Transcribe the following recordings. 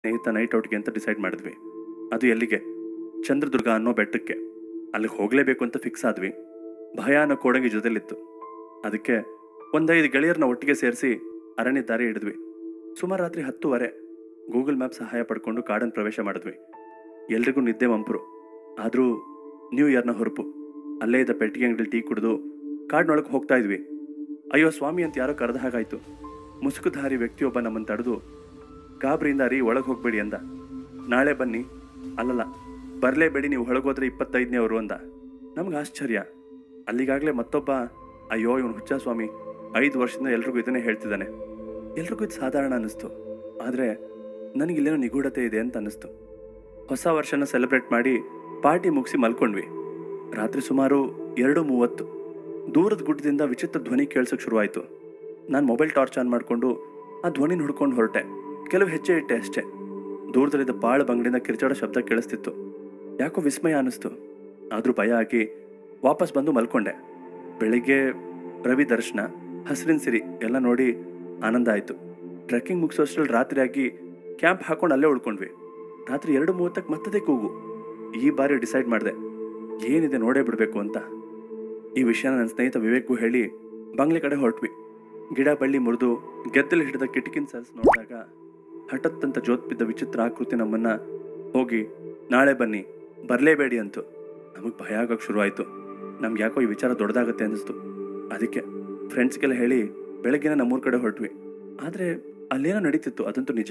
ಸ್ನೇಹಿತ ನೈಟ್ ಔಟ್ಗೆ ಅಂತ ಡಿಸೈಡ್ ಮಾಡಿದ್ವಿ ಅದು ಎಲ್ಲಿಗೆ ಚಂದ್ರದುರ್ಗ ಅನ್ನೋ ಬೆಟ್ಟಕ್ಕೆ ಅಲ್ಲಿಗೆ ಹೋಗಲೇಬೇಕು ಅಂತ ಫಿಕ್ಸ್ ಆದ್ವಿ ಭಯ ಅನ್ನೋ ಕೋಡಂಗಿ ಜೊತೆಲಿತ್ತು ಅದಕ್ಕೆ ಒಂದೈದು ಗೆಳೆಯರನ್ನ ಒಟ್ಟಿಗೆ ಸೇರಿಸಿ ಅರಣ್ಯ ದಾರಿ ಹಿಡಿದ್ವಿ ಸುಮಾರು ರಾತ್ರಿ ಹತ್ತುವರೆ ಗೂಗಲ್ ಮ್ಯಾಪ್ ಸಹಾಯ ಪಡ್ಕೊಂಡು ಕಾಡನ್ನು ಪ್ರವೇಶ ಮಾಡಿದ್ವಿ ಎಲ್ರಿಗೂ ನಿದ್ದೆ ಮಂಪರು ಆದರೂ ನ್ಯೂ ಇಯರ್ನ ಹೊರಪು ಅಲ್ಲೇ ಇದ್ದ ಪೆಟ್ಟಿಗೆ ಅಂಗಡಿ ಟೀ ಕುಡಿದು ಕಾಡಿನೊಳಗೆ ಹೋಗ್ತಾ ಇದ್ವಿ ಅಯ್ಯೋ ಸ್ವಾಮಿ ಅಂತ ಯಾರೋ ಕರೆದ ಹಾಗಾಯ್ತು ಮುಸುಕುಧಾರಿ ವ್ಯಕ್ತಿಯೊಬ್ಬ ನಮ್ಮನ್ನು ತಡೆದು ಗಾಬರಿಯಿಂದ ರೀ ಒಳಗೆ ಹೋಗ್ಬೇಡಿ ಅಂದ ನಾಳೆ ಬನ್ನಿ ಅಲ್ಲಲ್ಲ ಬರಲೇಬೇಡಿ ನೀವು ಒಳಗೋದ್ರೆ ಇಪ್ಪತ್ತೈದನೇ ಅವರು ಅಂದ ನಮ್ಗೆ ಆಶ್ಚರ್ಯ ಅಲ್ಲಿಗಾಗಲೇ ಮತ್ತೊಬ್ಬ ಅಯ್ಯೋ ಇವನು ಹುಚ್ಚ ಸ್ವಾಮಿ ಐದು ವರ್ಷದಿಂದ ಎಲ್ರಿಗೂ ಇದನ್ನೇ ಹೇಳ್ತಿದ್ದಾನೆ ಎಲ್ರಿಗೂ ಇದು ಸಾಧಾರಣ ಅನ್ನಿಸ್ತು ಆದರೆ ನನಗಿಲ್ಲೇನೋ ನಿಗೂಢತೆ ಇದೆ ಅಂತ ಅನ್ನಿಸ್ತು ಹೊಸ ವರ್ಷನ ಸೆಲೆಬ್ರೇಟ್ ಮಾಡಿ ಪಾರ್ಟಿ ಮುಗಿಸಿ ಮಲ್ಕೊಂಡ್ವಿ ರಾತ್ರಿ ಸುಮಾರು ಎರಡು ಮೂವತ್ತು ದೂರದ ಗುಡ್ಡದಿಂದ ವಿಚಿತ್ರ ಧ್ವನಿ ಕೇಳಿಸೋಕೆ ಶುರುವಾಯಿತು ನಾನು ಮೊಬೈಲ್ ಟಾರ್ಚ್ ಆನ್ ಮಾಡಿಕೊಂಡು ಆ ಧ್ವನಿನ ಹುಡ್ಕೊಂಡು ಹೊರಟೆ ಕೆಲವು ಹೆಜ್ಜೆ ಇಟ್ಟೆ ಅಷ್ಟೇ ದೂರದಲ್ಲಿದ್ದ ಬಾಳ ಬಂಗಡಿಯಿಂದ ಕಿರ್ಚಾಡೋ ಶಬ್ದ ಕೇಳಿಸ್ತಿತ್ತು ಯಾಕೋ ವಿಸ್ಮಯ ಅನ್ನಿಸ್ತು ಆದರೂ ಭಯ ಆಗಿ ವಾಪಸ್ ಬಂದು ಮಲ್ಕೊಂಡೆ ಬೆಳಿಗ್ಗೆ ರವಿ ದರ್ಶನ ಹಸಿರಿನ ಸಿರಿ ಎಲ್ಲ ನೋಡಿ ಆನಂದ ಆಯಿತು ಟ್ರೆಕ್ಕಿಂಗ್ ಮುಗಿಸೋಷ್ಟ್ರಲ್ಲಿ ರಾತ್ರಿ ಆಗಿ ಕ್ಯಾಂಪ್ ಹಾಕೊಂಡು ಅಲ್ಲೇ ಉಳ್ಕೊಂಡ್ವಿ ರಾತ್ರಿ ಎರಡು ಮೂವತ್ತಕ್ಕೆ ಮತ್ತದೇ ಕೂಗು ಈ ಬಾರಿ ಡಿಸೈಡ್ ಮಾಡಿದೆ ಏನಿದೆ ನೋಡೇ ಬಿಡಬೇಕು ಅಂತ ಈ ವಿಷಯನ ನನ್ನ ಸ್ನೇಹಿತ ವಿವೇಕ್ಗೂ ಹೇಳಿ ಬಂಗ್ಲೆ ಕಡೆ ಹೊರಟ್ವಿ ಗಿಡ ಬಳ್ಳಿ ಮುರಿದು ಗೆದ್ದಲು ಹಿಡಿದ ಕಿಟಕಿನ ಸೆಲ್ಸ್ ನೋಡಿದಾಗ ಹಠತ್ತಂತ ಜೋತ್ ಬಿದ್ದ ವಿಚಿತ್ರ ಆಕೃತಿ ನಮ್ಮನ್ನ ಹೋಗಿ ನಾಳೆ ಬನ್ನಿ ಬರಲೇಬೇಡಿ ಅಂತು ನಮಗೆ ಭಯ ಆಗೋಕೆ ಶುರುವಾಯಿತು ನಮ್ಗೆ ಯಾಕೋ ಈ ವಿಚಾರ ದೊಡ್ಡದಾಗತ್ತೆ ಅನ್ನಿಸ್ತು ಅದಕ್ಕೆ ಫ್ರೆಂಡ್ಸ್ಗೆಲ್ಲ ಹೇಳಿ ಬೆಳಗ್ಗೆನ ನಮ್ಮೂರ ಕಡೆ ಹೊರಟ್ವಿ ಆದರೆ ಅಲ್ಲೇನೋ ನಡೀತಿತ್ತು ಅದಂತೂ ನಿಜ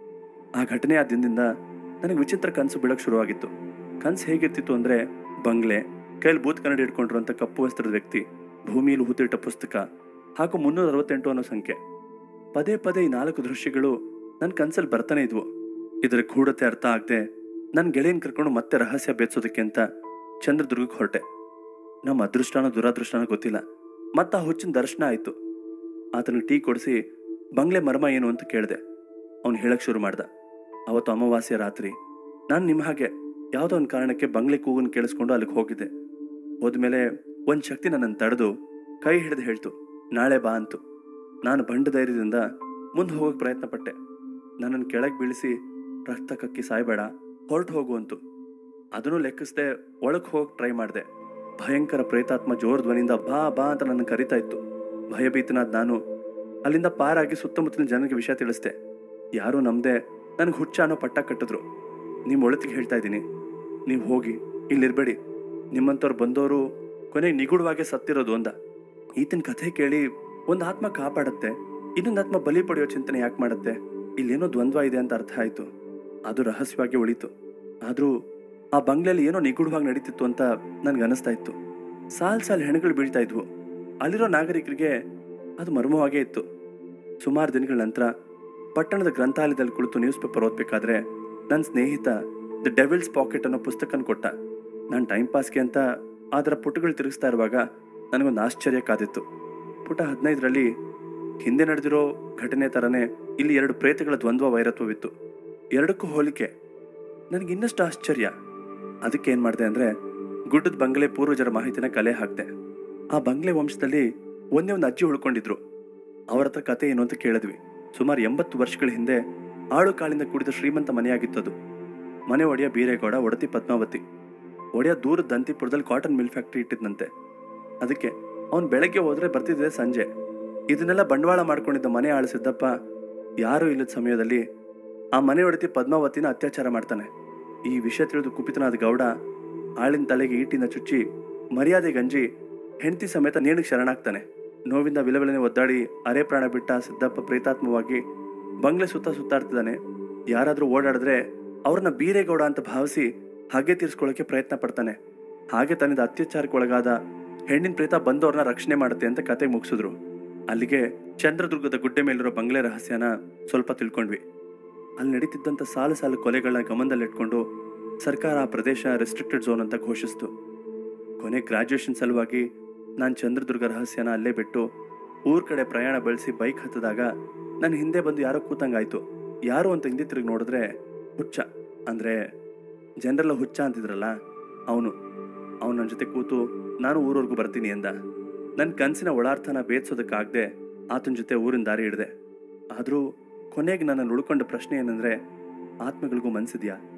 ಆ ಘಟನೆ ಆ ದಿನದಿಂದ ನನಗೆ ವಿಚಿತ್ರ ಕನಸು ಬೀಳಕ್ಕೆ ಶುರುವಾಗಿತ್ತು ಕನಸು ಹೇಗಿರ್ತಿತ್ತು ಅಂದರೆ ಬಂಗ್ಲೆ ಕೈಲಿ ಬೂತ್ ಕನ್ನಡಿ ಹಿಡ್ಕೊಂಡಿರುವಂಥ ಕಪ್ಪು ವಸ್ತ್ರದ ವ್ಯಕ್ತಿ ಭೂಮಿಯಲ್ಲಿ ಹೂತಿಟ್ಟ ಪುಸ್ತಕ ಹಾಗೂ ಮುನ್ನೂರ ಅರವತ್ತೆಂಟು ಅನ್ನೋ ಸಂಖ್ಯೆ ಪದೇ ಪದೇ ಈ ನಾಲ್ಕು ದೃಶ್ಯಗಳು ನನ್ನ ಕನ್ಸಲ್ಲಿ ಬರ್ತಾನೆ ಇದ್ವು ಇದರ ಗೂಢತೆ ಅರ್ಥ ಆಗದೆ ನನ್ನ ಗೆಳೆಯನ್ ಕರ್ಕೊಂಡು ಮತ್ತೆ ರಹಸ್ಯ ಬೇತ್ಸೋದಕ್ಕೆ ಅಂತ ಚಂದ್ರದುರ್ಗಕ್ಕೆ ಹೊರಟೆ ನಮ್ಮ ಅದೃಷ್ಟನೋ ದುರಾದೃಷ್ಟನೋ ಗೊತ್ತಿಲ್ಲ ಮತ್ತೆ ಆ ಹುಚ್ಚಿನ ದರ್ಶನ ಆಯಿತು ಆತನಿಗೆ ಟೀ ಕೊಡಿಸಿ ಬಂಗ್ಲೆ ಮರ್ಮ ಏನು ಅಂತ ಕೇಳಿದೆ ಅವ್ನು ಹೇಳಕ್ಕೆ ಶುರು ಮಾಡ್ದ ಅವತ್ತು ಅಮಾವಾಸ್ಯ ರಾತ್ರಿ ನಾನು ನಿಮ್ಮ ಹಾಗೆ ಯಾವುದೋ ಒಂದು ಕಾರಣಕ್ಕೆ ಬಂಗ್ಲೆ ಕೂಗನ್ನು ಕೇಳಿಸ್ಕೊಂಡು ಅಲ್ಲಿಗೆ ಹೋಗಿದ್ದೆ ಹೋದ್ಮೇಲೆ ಒಂದು ಶಕ್ತಿ ನನ್ನನ್ನು ತಡೆದು ಕೈ ಹಿಡಿದು ಹೇಳ್ತು ನಾಳೆ ಬಾ ಅಂತು ನಾನು ಬಂಡ ಧೈರ್ಯದಿಂದ ಮುಂದೆ ಹೋಗೋಕೆ ಪ್ರಯತ್ನ ಪಟ್ಟೆ ನನ್ನನ್ನು ಕೆಳಗೆ ಬೀಳಿಸಿ ರಕ್ತ ಕಕ್ಕಿ ಸಾಯ್ಬೇಡ ಹೊರಟು ಹೋಗು ಅಂತು ಅದನ್ನು ಲೆಕ್ಕಿಸದೆ ಒಳಗೆ ಹೋಗಿ ಟ್ರೈ ಮಾಡಿದೆ ಭಯಂಕರ ಪ್ರೇತಾತ್ಮ ಜೋರ್ ಧ್ವನಿಯಿಂದ ಬಾ ಬಾ ಅಂತ ನನ್ನ ಕರಿತಾ ಇತ್ತು ಭಯಭೀತನಾದ ನಾನು ಅಲ್ಲಿಂದ ಪಾರಾಗಿ ಸುತ್ತಮುತ್ತಲಿನ ಜನರಿಗೆ ವಿಷಯ ತಿಳಿಸ್ದೆ ಯಾರೂ ನಮ್ಮದೆ ನನಗೆ ಹುಚ್ಚ ಅನ್ನೋ ಪಟ್ಟ ಕಟ್ಟಿದ್ರು ನಿಮ್ಮ ಒಳತಿಗೆ ಹೇಳ್ತಾ ಇದ್ದೀನಿ ನೀವು ಹೋಗಿ ಇಲ್ಲಿರ್ಬೇಡಿ ನಿಮ್ಮಂಥವ್ರು ಬಂದವರು ಕೊನೆಗೆ ನಿಗೂಢವಾಗಿ ಸತ್ತಿರೋದು ಅಂದ ಈತನ ಕಥೆ ಕೇಳಿ ಒಂದು ಆತ್ಮ ಕಾಪಾಡುತ್ತೆ ಇನ್ನೊಂದು ಆತ್ಮ ಬಲಿ ಪಡೆಯೋ ಚಿಂತನೆ ಯಾಕೆ ಮಾಡುತ್ತೆ ಇಲ್ಲೇನೋ ದ್ವಂದ್ವ ಇದೆ ಅಂತ ಅರ್ಥ ಆಯಿತು ಅದು ರಹಸ್ಯವಾಗಿ ಉಳಿತು ಆದರೂ ಆ ಬಂಗ್ಲೆಯಲ್ಲಿ ಏನೋ ನಿಗೂಢವಾಗಿ ನಡೀತಿತ್ತು ಅಂತ ನನ್ಗೆ ಅನಿಸ್ತಾ ಇತ್ತು ಸಾಲ್ ಸಾಲ್ ಹೆಣಗಳು ಬೀಳ್ತಾ ಇದ್ವು ಅಲ್ಲಿರೋ ನಾಗರಿಕರಿಗೆ ಅದು ಮರ್ಮವಾಗೇ ಇತ್ತು ಸುಮಾರು ದಿನಗಳ ನಂತರ ಪಟ್ಟಣದ ಗ್ರಂಥಾಲಯದಲ್ಲಿ ಕುಳಿತು ನ್ಯೂಸ್ ಪೇಪರ್ ಓದಬೇಕಾದ್ರೆ ನನ್ನ ಸ್ನೇಹಿತ ದ ಡೆವಿಲ್ಸ್ ಪಾಕೆಟ್ ಅನ್ನೋ ಪುಸ್ತಕನ ಕೊಟ್ಟ ನಾನು ಟೈಮ್ ಪಾಸ್ಗೆ ಅಂತ ಅದರ ಪುಟಗಳು ತಿರುಗಿಸ್ತಾ ಇರುವಾಗ ನನಗೊಂದು ಆಶ್ಚರ್ಯ ಕಾದಿತ್ತು ಪುಟ ಹದಿನೈದರಲ್ಲಿ ಹಿಂದೆ ನಡೆದಿರೋ ಘಟನೆ ಥರನೇ ಇಲ್ಲಿ ಎರಡು ಪ್ರೇತಗಳ ದ್ವಂದ್ವ ವೈರತ್ವವಿತ್ತು ಎರಡಕ್ಕೂ ಹೋಲಿಕೆ ನನಗೆ ಇನ್ನಷ್ಟು ಆಶ್ಚರ್ಯ ಅದಕ್ಕೆ ಏನು ಮಾಡಿದೆ ಅಂದರೆ ಗುಡ್ಡದ ಬಂಗ್ಲೆ ಪೂರ್ವಜರ ಮಾಹಿತಿನ ಕಲೆ ಹಾಕಿದೆ ಆ ಬಂಗ್ಲೆ ವಂಶದಲ್ಲಿ ಒಂದೇ ಒಂದು ಅಜ್ಜಿ ಉಳ್ಕೊಂಡಿದ್ರು ಅವರ ಹತ್ರ ಕತೆ ಏನು ಅಂತ ಕೇಳಿದ್ವಿ ಸುಮಾರು ಎಂಬತ್ತು ವರ್ಷಗಳ ಹಿಂದೆ ಆಳು ಕಾಳಿಂದ ಕೂಡಿದ ಶ್ರೀಮಂತ ಮನೆಯಾಗಿತ್ತದು ಮನೆ ಒಡೆಯ ಬೀರೇಗೌಡ ಒಡತಿ ಪದ್ಮಾವತಿ ಒಡೆಯ ದೂರದ ದಂತಿಪುರದಲ್ಲಿ ಕಾಟನ್ ಮಿಲ್ ಫ್ಯಾಕ್ಟ್ರಿ ಇಟ್ಟಿದ್ದಂತೆ ಅದಕ್ಕೆ ಅವನು ಬೆಳಗ್ಗೆ ಹೋದ್ರೆ ಬರ್ತಿದ್ದೆ ಸಂಜೆ ಇದನ್ನೆಲ್ಲ ಬಂಡವಾಳ ಮಾಡ್ಕೊಂಡಿದ್ದ ಮನೆ ಆಳು ಸಿದ್ದಪ್ಪ ಯಾರೂ ಇಲ್ಲದ ಸಮಯದಲ್ಲಿ ಆ ಮನೆ ಒಡತಿ ಪದ್ಮಾವತಿನ ಅತ್ಯಾಚಾರ ಮಾಡ್ತಾನೆ ಈ ವಿಷಯ ತಿಳಿದು ಕುಪಿತನಾದ ಗೌಡ ಆಳಿನ ತಲೆಗೆ ಈಟಿನ ಚುಚ್ಚಿ ಮರ್ಯಾದೆ ಗಂಜಿ ಹೆಂಡತಿ ಸಮೇತ ನೇಣಿಗೆ ಶರಣಾಗ್ತಾನೆ ನೋವಿಂದ ವಿಲವಿಲನೆ ಒದ್ದಾಡಿ ಅರೆ ಪ್ರಾಣ ಬಿಟ್ಟ ಸಿದ್ದಪ್ಪ ಪ್ರೇತಾತ್ಮವಾಗಿ ಬಂಗ್ಲೆ ಸುತ್ತ ಸುತ್ತಾಡ್ತಿದ್ದಾನೆ ಯಾರಾದರೂ ಓಡಾಡಿದ್ರೆ ಅವ್ರನ್ನ ಬೀರೇಗೌಡ ಅಂತ ಭಾವಿಸಿ ಹಾಗೆ ತೀರಿಸ್ಕೊಳ್ಳೋಕೆ ಪ್ರಯತ್ನ ಪಡ್ತಾನೆ ಹಾಗೆ ತನ್ನಿಂದ ಅತ್ಯಾಚಾರಕ್ಕೆ ಒಳಗಾದ ಹೆಣ್ಣಿನ ಪ್ರೇತ ಬಂದವ್ರನ್ನ ರಕ್ಷಣೆ ಮಾಡುತ್ತೆ ಅಂತ ಕತೆ ಮುಗಿಸಿದ್ರು ಅಲ್ಲಿಗೆ ಚಂದ್ರದುರ್ಗದ ಗುಡ್ಡೆ ಮೇಲಿರೋ ಬಂಗ್ಲೆ ರಹಸ್ಯನ ಸ್ವಲ್ಪ ತಿಳ್ಕೊಂಡ್ವಿ ಅಲ್ಲಿ ನಡೀತಿದ್ದಂಥ ಸಾಲು ಸಾಲು ಕೊಲೆಗಳನ್ನ ಗಮನದಲ್ಲಿಟ್ಕೊಂಡು ಸರ್ಕಾರ ಆ ಪ್ರದೇಶ ರೆಸ್ಟ್ರಿಕ್ಟೆಡ್ ಝೋನ್ ಅಂತ ಘೋಷಿಸಿತು ಕೊನೆ ಗ್ರಾಜ್ಯುಯೇಷನ್ ಸಲುವಾಗಿ ನಾನು ಚಂದ್ರದುರ್ಗ ರಹಸ್ಯನ ಅಲ್ಲೇ ಬಿಟ್ಟು ಊರ್ ಕಡೆ ಪ್ರಯಾಣ ಬೆಳೆಸಿ ಬೈಕ್ ಹತ್ತದಾಗ ನನ್ನ ಹಿಂದೆ ಬಂದು ಯಾರೋ ಕೂತಂಗಾಯ್ತು ಯಾರು ಅಂತ ಹಿಂದೆ ತಿರುಗಿ ನೋಡಿದ್ರೆ ಹುಚ್ಚ ಅಂದರೆ ಜನರೆಲ್ಲ ಹುಚ್ಚ ಅಂತಿದ್ರಲ್ಲ ಅವನು ಅವನು ನನ್ನ ಜೊತೆ ಕೂತು ನಾನು ಊರವರೆಗೂ ಬರ್ತೀನಿ ಎಂದ ನನ್ನ ಕನಸಿನ ಒಳಾರ್ಥನ ಭೇದಿಸೋದಕ್ಕಾಗದೆ ಆತನ ಜೊತೆ ಊರಿನ ದಾರಿ ಹಿಡಿದೆ ಆದರೂ ಕೊನೆಗೆ ನನ್ನನ್ನು ಉಳ್ಕೊಂಡ ಪ್ರಶ್ನೆ ಏನಂದರೆ ಆತ್ಮಗಳಿಗೂ ಮನ್ಸಿದ್ಯಾ